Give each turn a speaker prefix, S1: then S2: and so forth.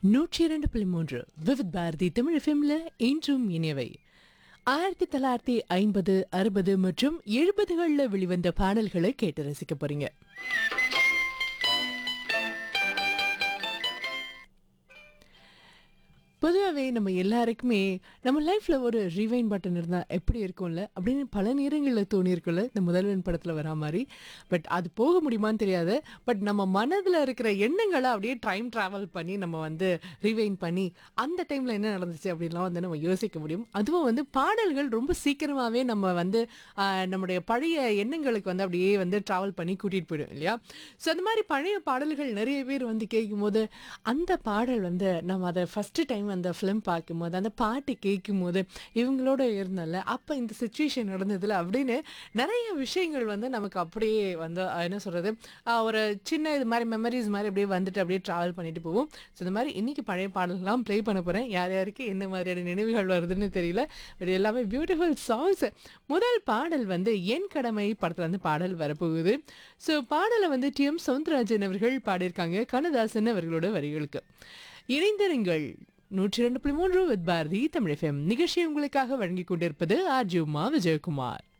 S1: நூற்றி இரண்டு புள்ளி மூன்று விவித் பாரதி தமிழ் எஃப்எம்ல இன்றும் இனியவை ஆயிரத்தி தொள்ளாயிரத்தி ஐம்பது அறுபது மற்றும் எழுபதுகளில் வெளிவந்த பாடல்களை கேட்டு ரசிக்க போறீங்க பொதுவாகவே நம்ம எல்லாருக்குமே நம்ம லைஃப்பில் ஒரு ரீவைன் பட்டன் இருந்தால் எப்படி இருக்கும்ல அப்படின்னு பல நேரங்களில் தோணியிருக்கும்ல இந்த முதல்வன் படத்தில் வரா மாதிரி பட் அது போக முடியுமான்னு தெரியாது பட் நம்ம மனதில் இருக்கிற எண்ணங்களை அப்படியே டைம் ட்ராவல் பண்ணி நம்ம வந்து ரீவைன் பண்ணி அந்த டைமில் என்ன நடந்துச்சு அப்படின்லாம் வந்து நம்ம யோசிக்க முடியும் அதுவும் வந்து பாடல்கள் ரொம்ப சீக்கிரமாகவே நம்ம வந்து ஆஹ், நம்முடைய பழைய எண்ணங்களுக்கு வந்து அப்படியே வந்து ட்ராவல் பண்ணி கூட்டிகிட்டு போயிடும் இல்லையா ஸோ அந்த மாதிரி பழைய பாடல்கள் நிறைய பேர் வந்து கேட்கும்போது அந்த பாடல் வந்து நம்ம அதை ஃபஸ்ட்டு டைம் அந்த ஃபிலிம் பார்க்கும்போது அந்த பாட்டு கேட்கும்போது இவங்களோட இருந்தல அப்போ இந்த சுச்சுவேஷன் நடந்ததில்ல அப்படின்னு நிறைய விஷயங்கள் வந்து நமக்கு அப்படியே வந்து அஹ், என்ன சொல்கிறது ஒரு சின்ன இது மாதிரி மெமரிஸ் மாதிரி அப்படியே வந்துட்டு அப்படியே ட்ராவல் பண்ணிட்டு போவோம் ஸோ இந்த மாதிரி இன்னைக்கு பழைய பாடல்கள்லாம் ப்ளே பண்ண போகிறேன் யார் யாருக்கு என்ன மாதிரியான நினைவுகள் வருதுன்னு தெரியல பட் எல்லாமே பியூட்டிஃபுல் சாங்ஸ் முதல் பாடல் வந்து என் கடமை படத்துல இருந்து பாடல் வரப்போகுது ஸோ பாடலை வந்து டி எம் சவுந்தரராஜன் அவர்கள் பாடியிருக்காங்க கண்ணதாசன் அவர்களோட வரிகளுக்கு இணைந்திருங்கள் நூற்றி ரெண்டு புள்ளி மூன்று வித் பாரதி தமிழ் எஃப்எம் நிகழ்ச்சி உங்களுக்காக வழங்கிக் கொண்டிருப்பது ஆர்ஜி உமா விஜயகுமார்